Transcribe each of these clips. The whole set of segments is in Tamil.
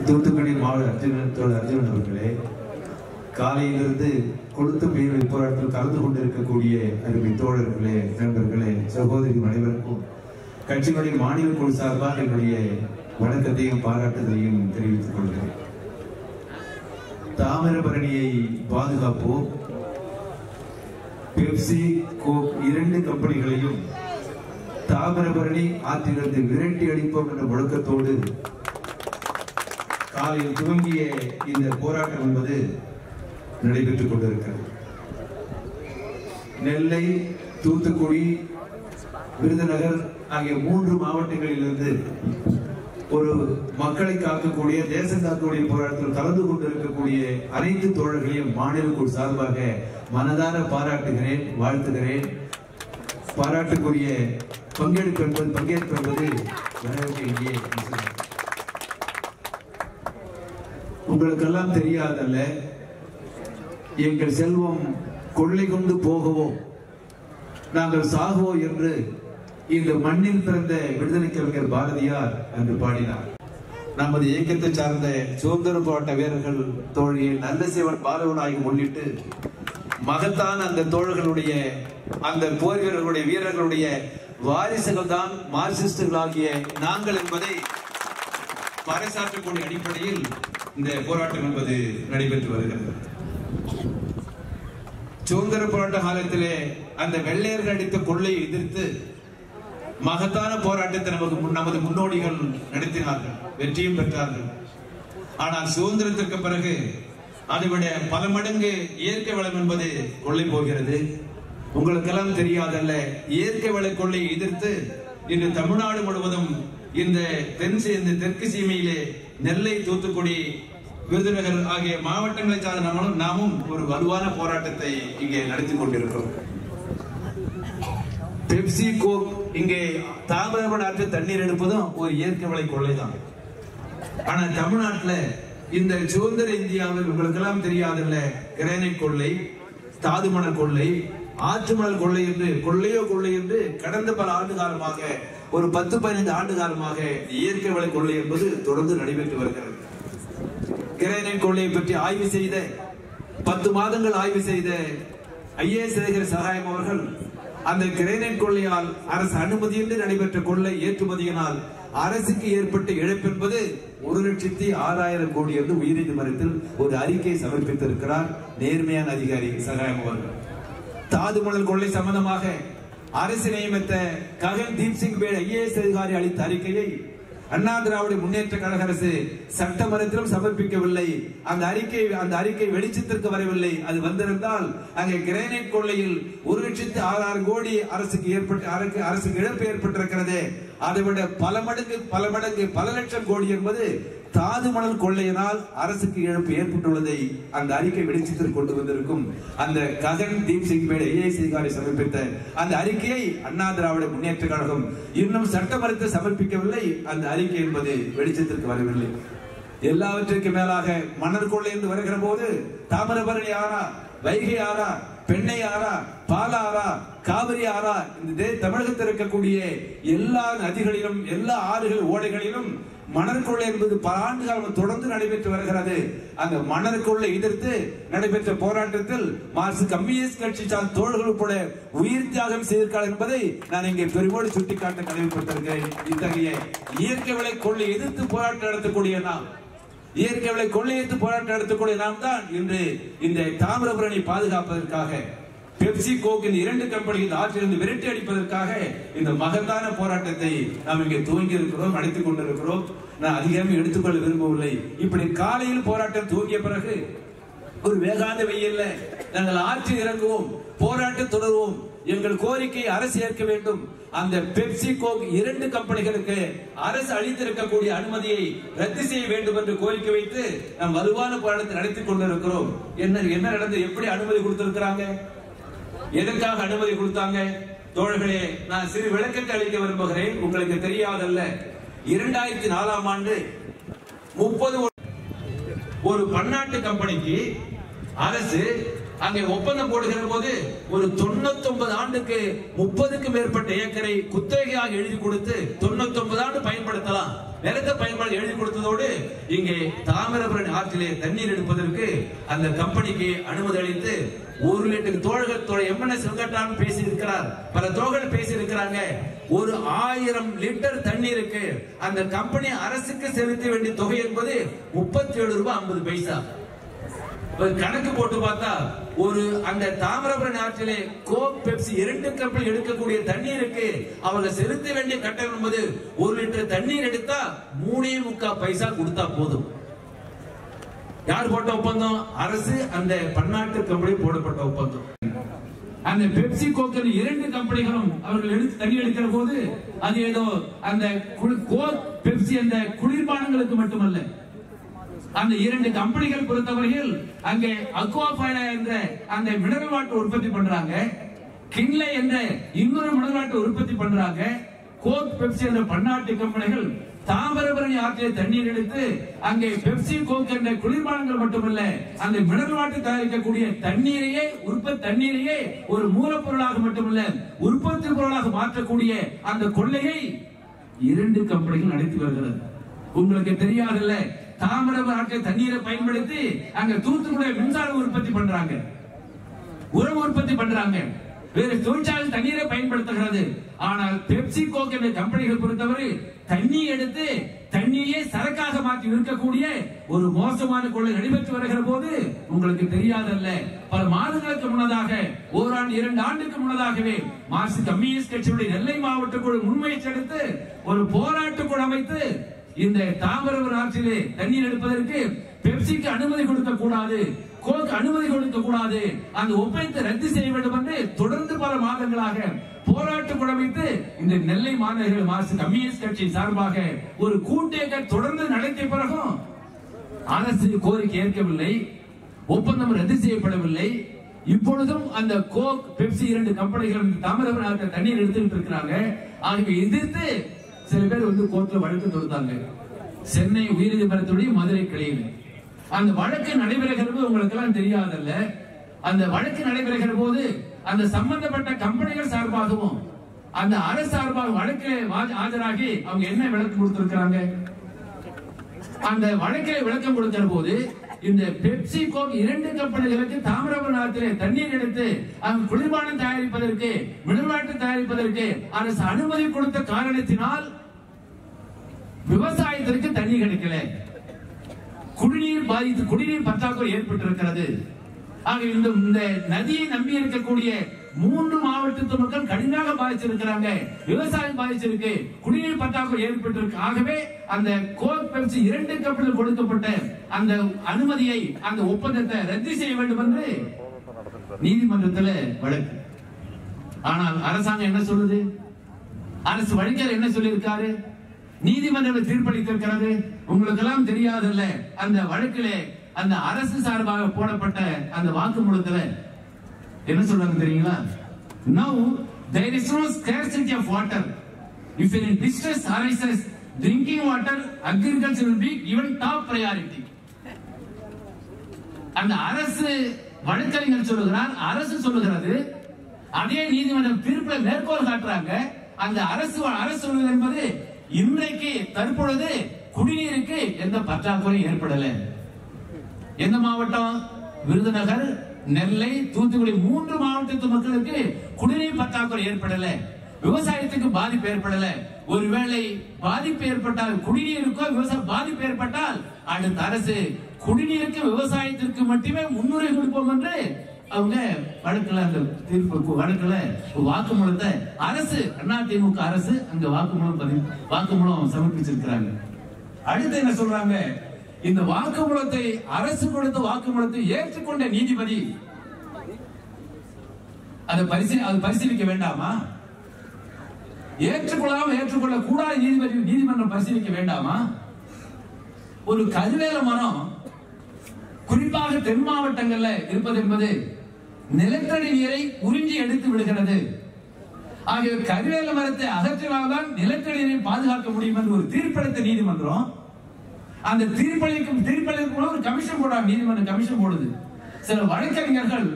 தூத்துக்குடி மாவட்ட அர்ஜுனன் தோழர் அர்ஜுனன் அவர்களே காலையிலிருந்து கொளுத்து பெயர் போராட்டத்தில் கலந்து கொண்டிருக்கக்கூடிய அருமை தோழர்களே நண்பர்களே சகோதரி அனைவருக்கும் கட்சியினுடைய மாநில குழு சார்பாக என்னுடைய வணக்கத்தையும் பாராட்டுதலையும் தெரிவித்துக் கொள்கிறேன் தாமிரபரணியை பாதுகாப்போம் பெப்சி கோக் இரண்டு கம்பெனிகளையும் தாமிரபரணி ஆற்றிலிருந்து விரட்டி அடிப்போம் என்ற முழக்கத்தோடு காலையில் துவங்கிய இந்த போராட்டம் என்பது நடைபெற்றுக் கொண்டிருக்கிறது நெல்லை தூத்துக்குடி விருதுநகர் ஆகிய மூன்று மாவட்டங்களிலிருந்து ஒரு மக்களை காக்கக்கூடிய தேசம் காக்கக்கூடிய போராட்டத்தில் கலந்து கொண்டிருக்கக்கூடிய அனைத்து தோழர்களையும் மாநில குழு சார்பாக மனதார பாராட்டுகிறேன் வாழ்த்துகிறேன் பாராட்டுக்குரிய பங்கெடுப்பு என்பது பங்கேற்பு என்பது வரவேற்க இங்கே இருக்கிறது. உங்களுக்கெல்லாம் தெரியாதல்ல எங்கள் செல்வம் கொள்ளை கொண்டு போகவோ நாங்கள் சாகவோ என்று இந்த மண்ணில் பிறந்த விடுதலை கவிஞர் பாரதியார் என்று பாடினார் நமது இயக்கத்தை சார்ந்த சுதந்திர போராட்ட வீரர்கள் தோழியை நல்ல சிவன் பாலவநாயகம் உள்ளிட்டு மகத்தான அந்த தோழர்களுடைய அந்த போர் வீரர்களுடைய வீரர்களுடைய வாரிசுகள் தான் மார்க்சிஸ்டுகளாகிய நாங்கள் என்பதை பறைசாற்றக்கூடிய அடிப்படையில் இந்த போராட்டம் என்பது நடைபெற்று வருகிறது சுதந்திர போராட்ட காலத்திலே அந்த வெள்ளையர்கள் அடித்த கொள்ளையை எதிர்த்து மகத்தான போராட்டத்தை நமக்கு முன்- நமது முன்னோடிகள் நடத்தினார்கள் வெற்றியும் பெற்றார்கள் ஆனால் சுதந்திரத்திற்கு பிறகு அதைவிட பல மடங்கு இயற்கை வளம் என்பது கொள்ளை போகிறது உங்களுக்கெல்லாம் தெரியாதல்ல இயற்கை வள கொள்ளையை எதிர்த்து இன்று தமிழ்நாடு முழுவதும் இந்த தென் சீ- இந்த தெற்கு சீமையிலே நெல்லை தூத்துக்குடி விருதுநகர் ஆகிய மாவட்டங்களை சார்ந்த நாமும் நாமும் ஒரு வலுவான போராட்டத்தை இங்கே நடத்தி கொண்டிருக்கிறோம் பெப்சி கோக் இங்கே தாமிரபரணி ஆற்றில் தண்ணீர் எடுப்பதும் ஒரு இயற்கை வளை கொள்ளைதான் ஆனா தமிழ்நாட்டுல இந்த சுதந்திர இந்தியாவில் உங்களுக்கெல்லாம் தெரியாதுல்ல கிரானைட் கொள்ளை தாது மணல் கொள்ளை ஆற்று மணல் கொள்ளை என்று கொள்ளையோ கொள்ளை என்று கடந்த பல ஆண்டு காலமாக ஒரு பத்து பதினைந்து ஆண்டு காலமாக இயற்கை வளை கொள்ளை என்பது தொடர்ந்து நடைபெற்று வருகிறது கிரானைட் கொள்ளையை பற்றி ஆய்வு செய்த பத்து மாதங்கள் ஆய்வு செய்த ஐஏஎஸ் சேகர் சகாயம் அவர்கள் அந்த கிரேனைட் கொள்ளையால் அரசு அனுமதியின்றி நடைபெற்ற கொள்ளை ஏற்றுமதியினால் அரசுக்கு ஏற்பட்ட இழப்பு என்பது ஒரு லட்சத்தி ஆறாயிரம் கோடி என்று உயர்நீதிமன்றத்தில் ஒரு அறிக்கை சமர்ப்பித்திருக்கிறார் நேர்மையான அதிகாரி சகாயம் அவர்கள் தாது மணல் கொள்ளை சம்பந்தமாக அரசு நியமித்த ககன் தீப் சிங் பேட் ஐஏஎஸ் அதிகாரி அளித்த அறிக்கையை அண்ணா திராவிட முன்னேற்ற கழக அரசு சட்டமன்றத்திலும் சமர்ப்பிக்கவில்லை அந்த அறிக்கை அந்த அறிக்கை வெளிச்சத்திற்கு வரவில்லை அது வந்திருந்தால் அங்கே கிரானைட் கொள்ளையில் ஒரு லட்சத்து ஆறாயிரம் கோடி அரசுக்கு ஏற்பட்டு அரசு- அரசுக்கு இழப்பு ஏற்பட்டிருக்கிறது அதை விட பல மடங்கு பல மடங்கு பல லட்சம் கோடி என்பது தாது மணல் கொள்ளையினால் அரசுக்கு இழப்பு ஏற்பட்டுள்ளதை அந்த அறிக்கை வெளிச்சத்திற்கு கொண்டு வந்திருக்கும் அந்த ககன் தீப் சிங் பேட் ஐஏஎஸ் அதிகாரி சமர்ப்பித்த அந்த அறிக்கையை அண்ணா திராவிட முன்னேற்ற கழகம் இன்னும் சட்டமன்றத்தில் சமர்ப்பிக்கவில்லை அந்த அறிக்கை என்பது வெளிச்சத்திற்கு வரவில்லை எல்லாவற்றிற்கு மேலாக மணல் கொள்ளை என்று வருகிற போது தாமிரபரணி ஆறா வைகை ஆறா பெண்ணை ஆறா பாலாறா காவிரி ஆறா இந்த தே- தமிழகத்தில் இருக்கக்கூடிய எல்லா நதிகளிலும் எல்லா ஆறுகள் ஓடைகளிலும் மணல் கொள்ளை என்பது பல ஆண்டு காலம் தொடர்ந்து நடைபெற்று வருகிறது அந்த மணல் கொள்ளை எதிர்த்து நடைபெற்ற போராட்டத்தில் மார்க்சிஸ்ட் கம்யூனிஸ்ட் கட்சி சார்ந்த தோழர்கள் உட்பட உயிர் தியாகம் செய்திருக்கிறார் என்பதை நான் இங்கே பெருமோடு சுட்டிக்காட்ட கடமைப்பட்டிருக்கிறேன் இத்தகைய இயற்கை விலை கொள்ளை எதிர்த்து போராட்டம் நடத்தக்கூடிய நாம் இயற்கை விலை கொள்ளையத்து போராட்டம் நடத்தக்கூடிய நாம் தான் இன்று இந்த தாமிரபரணி பாதுகாப்பதற்காக பெப்சி கோக் இந்த இரண்டு கம்பெனிகள் ஆற்றிலிருந்து விரட்டி அடிப்பதற்காக இந்த மகத்தான போராட்டத்தை நாம் இங்கே துவங்கி இருக்கிறோம் நடத்திக் கொண்டிருக்கிறோம் நான் அதிகமாக எடுத்துக்கொள்ள விரும்பவில்லை இப்படி காலையில் போராட்டம் துவங்கிய பிறகு ஒரு வேகாந்த வெயில்ல நாங்கள் ஆற்றில் இறங்குவோம் போராட்டம் தொடருவோம் எங்கள் கோரிக்கை அரசு ஏற்க வேண்டும் அந்த பெப்சி கோக் இரண்டு கம்பெனிகளுக்கு அரசு அளித்திருக்கக்கூடிய அனுமதியை ரத்து செய்ய வேண்டும் என்று கோரிக்கை வைத்து நாம் வலுவான போராட்டத்தை நடத்தி கொண்டிருக்கிறோம் என்ன என்ன நடந்து எப்படி அனுமதி கொடுத்திருக்கிறாங்க எதற்காக அனுமதி கொடுத்தாங்க தோழர்களே நான் சிறு விளக்கத்தை அளிக்க விரும்புகிறேன் உங்களுக்கு தெரியாதல்ல இரண்டாயிரத்தி நாலாம் ஆண்டு முப்பது ஒரு பன்னாட்டு கம்பெனிக்கு அரசு அங்கே ஒப்பந்தம் போடுகிற போது ஒரு தொண்ணூத்தி ஒன்பது ஆண்டுக்கு முப்பதுக்கு மேற்பட்ட ஏக்கரை குத்தகையாக எழுதி கொடுத்து தொண்ணூத்தி ஒன்பது ஆண்டு பயன்படுத்தலாம் நிலத்தை பயன்பாடு எழுதி கொடுத்ததோடு இங்கே தாமிரபரணி ஆற்றிலே தண்ணீர் எடுப்பதற்கு அந்த கம்பெனிக்கு அனுமதி அளித்து ஒரு லிட்டர் தோழர்கள் தோழ எம்என்எஸ் வெங்கட்டான் பேசி இருக்கிறார் பல தோழர்கள் பேசி இருக்கிறாங்க ஒரு ஆயிரம் லிட்டர் தண்ணீருக்கு அந்த கம்பெனி அரசுக்கு செலுத்த வேண்டிய தொகை என்பது முப்பத்தி ஏழு ரூபாய் ஐம்பது பைசா ஒரு கணக்கு போட்டு பார்த்தா ஒரு அந்த தாமிரபரணி ஆற்றிலே கோக் பெப்சி இரண்டு கப்பல் எடுக்கக்கூடிய தண்ணீருக்கு அவங்க செலுத்த வேண்டிய கட்டணம் என்பது ஒரு லிட்டர் தண்ணீர் எடுத்தா மூணே முக்கா பைசா கொடுத்தா போதும் யார் போட்ட ஒப்பந்தம் அரசு அந்த பன்னாட்டு கம்பெனி போடப்பட்ட ஒப்பந்தம் அந்த பெப்சி கோக்கன் இரண்டு கம்பெனிகளும் அவர்கள் எடுத்து தண்ணி எடுக்கிற போது அது ஏதோ அந்த குளி- கோக் பெப்சி அந்த குளிர்பானங்களுக்கு மட்டுமல்ல அந்த இரண்டு கம்பெனிகள் பொறுத்தவரையில் அங்கே அக்வாஃபைனா என்ற அந்த மினரல் வாட்டர் உற்பத்தி பண்றாங்க கிண்லே என்ற இன்னொரு மினரல் வாட்டர் உற்பத்தி பண்றாங்க கோக் பெப்சி என்ற பன்னாட்டு கம்பெனிகள் தாமிரபரணி ஆற்றிலே தண்ணீர் எடுத்து அங்கே பெப்சி கோக் என்ற குளிர்பானங்கள் மட்டுமல்ல அந்த மினரல் வாட்டர் தயாரிக்கக்கூடிய தண்ணீரையே உற்பத்தி தண்ணீரையே ஒரு மூலப்பொருளாக மட்டுமல்ல உற்பத்தி பொருளாக மாற்றக்கூடிய அந்த கொள்ளையை இரண்டு கம்பெனிகள் நடத்தி வருகிறது உங்களுக்கு தெரியாதுல்ல தாமிரபரணி ஆற்றில் தண்ணீரை பயன்படுத்தி அங்க தூத்துக்குடி மின்சார உற்பத்தி பண்றாங்க உரம் உற்பத்தி பண்றாங்க வேறு தொழிற்சாலை தண்ணீரை பயன்படுத்துகிறது ஆனால் பெப்சி கோக் என்ற கம்பெனிகள் பொறுத்தவரை தண்ணி எடுத்து தண்ணியே சரக்காக மாற்றி விற்கக்கூடிய ஒரு மோசமான கொள்ளை நடைபெற்று வருகிற போது உங்களுக்கு தெரியாதல்ல பல மாதங்களுக்கு முன்னதாக ஓராண்டு இரண்டு ஆண்டுக்கு முன்னதாகவே மார்க்சிஸ்ட் கம்யூனிஸ்ட் கட்சியுடைய நெல்லை மாவட்ட குழு முன்முயற்சி எடுத்து ஒரு போராட்ட குழு அமைத்து இந்த தாமிரபரணி ஆற்றிலே தண்ணீர் எடுப்பதற்கு பெப்சிக்கு அனுமதி கொடுக்க கூடாது கோக்கு அனுமதி கொடுக்க கூடாது அந்த ஒப்பந்தத்தை ரத்து செய்ய வேண்டும் என்று தொடர்ந்து பல மாதங்களாக போராட்டம் குழமைத்து இந்த நெல்லை மாநகர மார்க்சிஸ்ட் கம்யூனிஸ்ட் கட்சி சார்பாக ஒரு கூட்டேக தொடர்ந்து நடத்திய பிறகும் அரசு கோரிக்கை ஏற்கவில்லை ஒப்பந்தம் ரத்து செய்யப்படவில்லை இப்பொழுதும் அந்த கோக் பெப்சி இரண்டு கம்பெனிகள் தாமிரபரணி ஆற்றில் தண்ணீர் எடுத்துக்கிட்டு இருக்கிறாங்க ஆகவே எதிர்த்து சில பேர் வந்து கோர்ட்ல வழக்கு தொடுத்தாங்க சென்னை உயர்நீதிமன்றத்துடைய மதுரை கிளையில் அந்த வழக்கு நடைபெறுகிறது உங்களுக்கு எல்லாம் தெரியாதல்ல அந்த வழக்கு நடைபெறுகிற போது அந்த சம்பந்தப்பட்ட கம்பெனிகள் சார்பாகவும் அந்த அரசு சார்பாக வழக்கு ஆஜராகி அவங்க என்ன விளக்கு கொடுத்திருக்கிறாங்க அந்த வழக்கில் விளக்கம் கொடுக்கிற போது இந்த பெப்சி கோக் இரண்டு கம்பெனிகளுக்கு தாமிரபரணி ஆற்றிலே தண்ணீர் எடுத்து அங்கு குளிர்பானம் தயாரிப்பதற்கு மினர்வாட்டு தயாரிப்பதற்கு அரசு அனுமதி கொடுத்த காரணத்தினால் விவசாயத்திற்கு தண்ணி கிடைக்கல குடிநீர் பாதித்து குடிநீர் பற்றாக்குறை ஏற்பட்டிருக்கிறது ஆக இந்த இந்த நதியை நம்பி இருக்கக்கூடிய மூன்று மாவட்டத்து மக்கள் கடுமையாக பாதிச்சிருக்கிறாங்க விவசாயம் பாதிச்சிருக்கு குடிநீர் பற்றாக்குறை ஏற்பட்டிருக்கு ஆகவே அந்த கோக் பெப்சி இரண்டு கப்பலில் கொடுக்கப்பட்ட அந்த அனுமதியை அந்த ஒப்பந்தத்தை ரத்து செய்ய வேண்டும் என்று நீதிமன்றத்தில் வழக்கு ஆனால் அரசாங்கம் என்ன சொல்லுது அரசு வழக்கறிஞர் என்ன சொல்லியிருக்காரு நீதிமன்றம் தீர்ப்பளித்திருக்கிறது உங்களுக்கு எல்லாம் தெரியாதல்ல அந்த வழக்கிலே அந்த அரசு சார்பாக போடப்பட்ட அந்த வாக்குமூலத்துல என்ன சொல்றாங்க தெரியுங்களா now there is no scarcity of water if any distress arises drinking water agriculture will be given top priority அந்த அரசு வழக்கறிஞர் சொல்லுகிறார் அரசு சொல்லுகிறது அதே நீதிமன்றம் தீர்ப்புல மேற்கோள் காட்டுறாங்க அந்த அரசு அரசு சொல்வது என்பது இன்றைக்கு தற்பொழுது குடிநீருக்கு எந்த பற்றாக்குறையும் ஏற்படல எந்த மாவட்டம் விருதுநகர் நெல்லை தூத்துக்குடி மூன்று மாவட்டத்து மக்களுக்கு குடிநீர் பற்றாக்குறை ஏற்படல விவசாயத்துக்கு பாதிப்பு ஏற்படல ஒருவேளை பாதிப்பு ஏற்பட்டால் குடிநீருக்கோ விவசாய பாதிப்பு ஏற்பட்டால் அடுத்த அரசு குடிநீருக்கு விவசாயத்திற்கு மட்டுமே முன்னுரிமை கொடுப்போம் என்று அவங்க வழக்குல அந்த தீர்ப்பு வழக்குல வாக்குமூலத்தை அரசு அதிமுக அரசு அங்க வாக்குமூலம் பதிவு வாக்குமூலம் சமர்ப்பிச்சிருக்கிறாங்க அடுத்து என்ன சொல்றாங்க இந்த வாக்குமூலத்தை அரசு கொடுத்த வாக்குமூலத்தை ஏற்றுக்கொண்ட நீதிபதி அதை பரிசீலி அதை பரிசீலிக்க வேண்டாமா ஏற்றுக்கொள்ளாம ஏற்றுக்கொள்ள கூடாத நீதிபதி நீதிமன்றம் பரிசீலிக்க வேண்டாமா ஒரு கருவேல மரம் குறிப்பாக தென் மாவட்டங்கள்ல இருப்பது என்பது நிலத்தடி நீரை உறிஞ்சி எடுத்து விடுகிறது ஆகிய கருவேல மரத்தை அகற்றினால்தான் நிலத்தடி நீரை பாதுகாக்க முடியும் என்று ஒரு தீர்ப்பளித்த நீதிமன்றம் அந்த தீர்ப்பளிக்கும் தீர்ப்பளிக்கும் ஒரு கமிஷன் போடுறாங்க நீதிமன்றம் கமிஷன் போடுது சில வழக்கறிஞர்கள்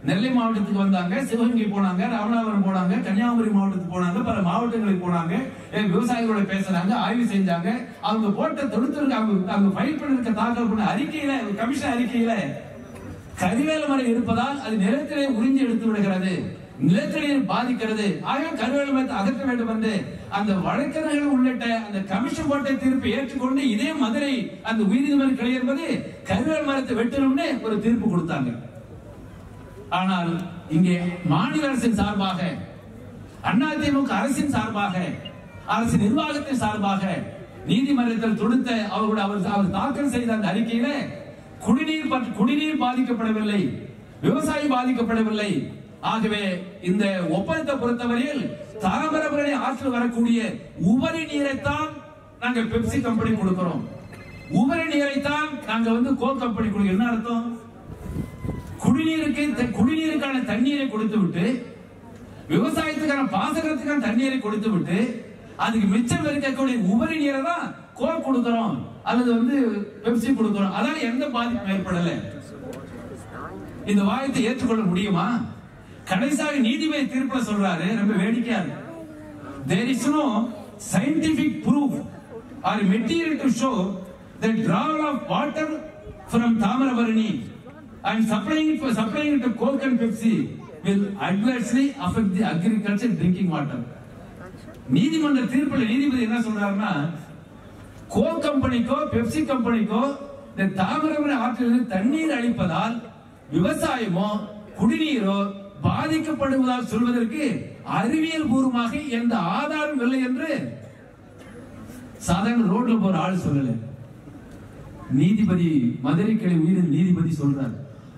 நெல்லை மாவட்டத்துக்கு வந்தாங்க சிவகங்கை போனாங்க ராமநாதபுரம் போனாங்க கன்னியாகுமரி மாவட்டத்துக்கு போனாங்க பல மாவட்டங்களுக்கு போனாங்க ஏ, விவசாயிகளோட பேசுனாங்க ஆய்வு செஞ்சாங்க அவங்க போட்ட தொடுத்திருக்க அவங்க அவங்க ஃபைல் பண்ணிருக்க தாக்கல் பண்ண அறிக்கையில கமிஷன் அறிக்கையில கருவேல மரம் இருப்பதால் அது நிலத்திலே உறிஞ்சி எடுத்து விடுகிறது நிலத்தடியை பாதிக்கிறது ஆகவே கருவேல மரத்தை அகற்ற வேண்டும் என்று அந்த வழக்கறிஞர்கள் உள்ளிட்ட அந்த கமிஷன் போட்ட தீர்ப்பை ஏற்றுக்கொண்டு இதே மதுரை அந்த உயர்நீதிமன்ற கிளை என்பது கருவேல மரத்தை வெட்டணும்னு ஒரு தீர்ப்பு கொடுத்தாங்க ஆனால் இங்கே மாநில அரசின் சார்பாக அதிமுக அரசின் சார்பாக அரசு நிர்வாகத்தின் சார்பாக நீதிமன்றத்தில் தொடுத்த அவர்களுடைய அவர் அவர் தாக்கல் செய்த அந்த அறிக்கையில குடிநீர் பற்ற- குடிநீர் பாதிக்கப்படவில்லை விவசாயம் பாதிக்கப்படவில்லை ஆகவே இந்த ஒப்பந்தத்தை பொறுத்தவரையில் தாமிரபரணி ஆற்றில் வரக்கூடிய உபரி நீரைத்தான் நாங்க பெப்சி கம்பெனி கொடுக்கிறோம் உபரி நீரைத்தான் நாங்க வந்து கோ கம்பெனி கொடுக்கிறோம் என்ன அர்த்தம் குடிநீருக்கு த- குடிநீருக்கான தண்ணீரை கொடுத்து விட்டு விவசாயத்துக்கான பாசனத்துக்கான தண்ணீரை கொடுத்து விட்டு அதுக்கு மிச்சம் இருக்கக்கூடிய உபரி நீரை தான் கோ கொடுக்கிறோம் அல்லது வந்து பெப்சி கொடுக்கிறோம் அதால எந்த பாதிப்பும் ஏற்படல இந்த வாயத்தை ஏற்றுக்கொள்ள முடியுமா கடைசியாக நீதிபதி தீர்ப்புல சொல்றாரு ரொம்ப வேடிக்கையா இருக்கு there is no scientific proof or material to show that drawal of water from Tamarabarani and supplying it for supplying it to Coke and Pepsi will adversely affect the agriculture drinking water. நீதிமன்ற தீர்ப்புல நீதிபதி என்ன சொல்றாருன்னா கோ கம்பெனிக்கோ பெப்சி கம்பெனிக்கோ இந்த தாமிரபரணி ஆற்றிலிருந்து தண்ணீர் அளிப்பதால் விவசாயமோ குடிநீரோ பாதிக்கப்படுவதால் சொல்வதற்கு அறிவியல் பூர்வமாக எந்த ஆதாரம் இல்லை என்று சாதாரண ரோட்ல போற ஆள் சொல்லல நீதிபதி மதுரை கிளை உயிர் நீதிபதி சொல்றார்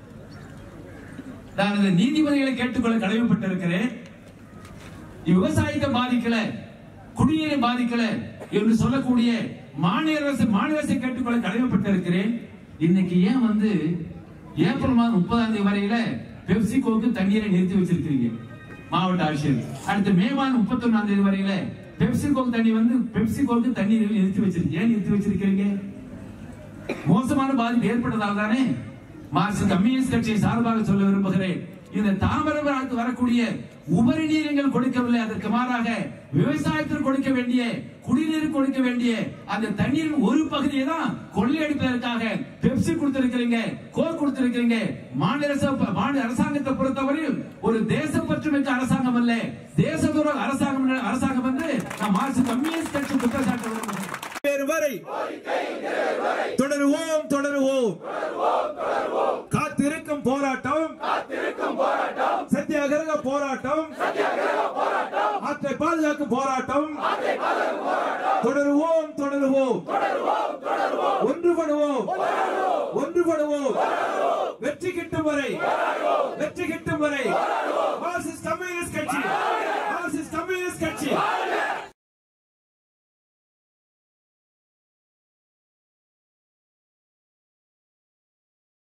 நான் இந்த நீதிபதிகளை கேட்டுக்கொள்ள கடமைப்பட்டிருக்கிறேன் விவசாயத்தை பாதிக்கல குடிநீரை பாதிக்கல என்று சொல்லக்கூடிய மாநில அரசு மாநில அரசை கேட்டுக்கொள்ள கடமைப்பட்டிருக்கிறேன் இன்னைக்கு ஏன் வந்து ஏப்ரல் மாதம் முப்பதாம் தேதி வரையில பெப்சி கோக்கு தண்ணீரை நிறுத்தி வச்சிருக்கீங்க மாவட்ட ஆட்சியர் அடுத்து மே மாதம் முப்பத்தி ஒன்னாம் தேதி வரையில பெப்சி கோக்கு தண்ணி வந்து பெப்சி கோக்கு தண்ணீரை நிறுத்தி வச்சிருக்கீங்க ஏன் நிறுத்தி வச்சிருக்கீங்க மோசமான பாதிப்பு ஏற்பட்டதால் தானே மார்க்சிஸ்ட் கம்யூனிஸ்ட் கட்சியை சார்பாக சொல்ல விரும்புகிறேன் இந்த தாமிரபரணி வரக்கூடிய உபரி நீர் எங்கள் கொடுக்கவில்லை அதற்கு மாறாக விவசாயத்திற்கு கொடுக்க வேண்டிய குடிநீர் கொடுக்க வேண்டிய அந்த தண்ணீரின் ஒரு பகுதியை தான் கொள்ளையடிப்பதற்காக பெப்சி கொடுத்திருக்கிறீங்க கோக் கொடுத்திருக்கிறீங்க மாநில அரசு- மாநில அரசாங்கத்தை பொறுத்தவரையில் ஒரு தேசப்பற்று மிக்க அரசாங்கம் அல்ல தேச துரோக அரசாங்கம் அரசாங்கம் என்று நான் மார்க்சிஸ்ட் கம்யூனிஸ்ட் கட்சி குற்றச்சாட்டு விரும்புகிறேன் நிறைவேறும் வரை தொடருவோம் தொடருவோம் காத்திருக்கும் போராட்டம் சத்தியாகிரக போராட்டம் ஆற்றை பாதுகாக்கும் போராட்டம் தொடருவோம் தொடருவோம் ஒன்றுபடுவோம் ஒன்றுபடுவோம் வெற்றி கிட்டும் வரை வெற்றி கிட்டும் வரை